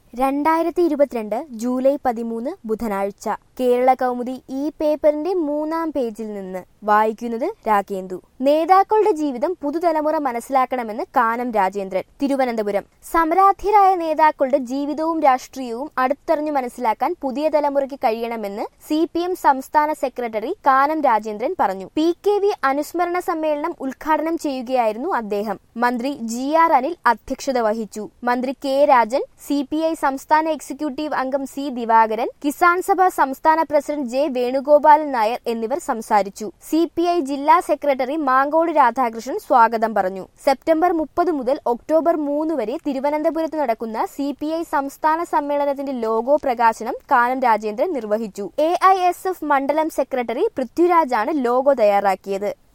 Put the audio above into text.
രണ്ടായിരത്തി ഇരുപത്തിരണ്ട് ജൂലൈ പതിമൂന്ന് ബുധനാഴ്ച കേരള കൗമുദി ഈ പേപ്പറിന്റെ മൂന്നാം പേജിൽ നിന്ന് വായിക്കുന്നത് രാഗേന്ദു നേതാക്കളുടെ ജീവിതം പുതുതലമുറ മനസ്സിലാക്കണമെന്ന് കാനം രാജേന്ദ്രൻ തിരുവനന്തപുരം സമരാധ്യരായ നേതാക്കളുടെ ജീവിതവും രാഷ്ട്രീയവും അടുത്തറിഞ്ഞു മനസ്സിലാക്കാൻ പുതിയ തലമുറയ്ക്ക് കഴിയണമെന്ന് സി പി എം സംസ്ഥാന സെക്രട്ടറി കാനം രാജേന്ദ്രൻ പറഞ്ഞു പി കെ വി അനുസ്മരണ സമ്മേളനം ഉദ്ഘാടനം ചെയ്യുകയായിരുന്നു അദ്ദേഹം മന്ത്രി ജി ആർ അനിൽ അധ്യക്ഷത വഹിച്ചു മന്ത്രി K Rajan C P I സംസ്ഥാന എക്സിക്യൂട്ടീവ് അംഗം സി ദിവാകരൻ കിസാൻ സഭ സംസ്ഥാന പ്രസിഡന്റ് ജെ വേണുഗോപാലൻ നായർ എന്നിവർ സംസാരിച്ചു സി പി ഐ ജില്ലാ സെക്രട്ടറി മാങ്കോട് രാധാകൃഷ്ണൻ സ്വാഗതം പറഞ്ഞു സെപ്റ്റംബർ മുപ്പത് മുതൽ ഒക്ടോബർ മൂന്ന് വരെ തിരുവനന്തപുരത്ത് നടക്കുന്ന സി പി ഐ സംസ്ഥാന സമ്മേളനത്തിന്റെ ലോഗോ പ്രകാശനം കാനം രാജേന്ദ്രൻ നിർവഹിച്ചു എ ഐ എസ് എഫ് മണ്ഡലം സെക്രട്ടറി പൃഥ്വിരാജാണ് ലോഗോ തയ്യാറാക്കിയത്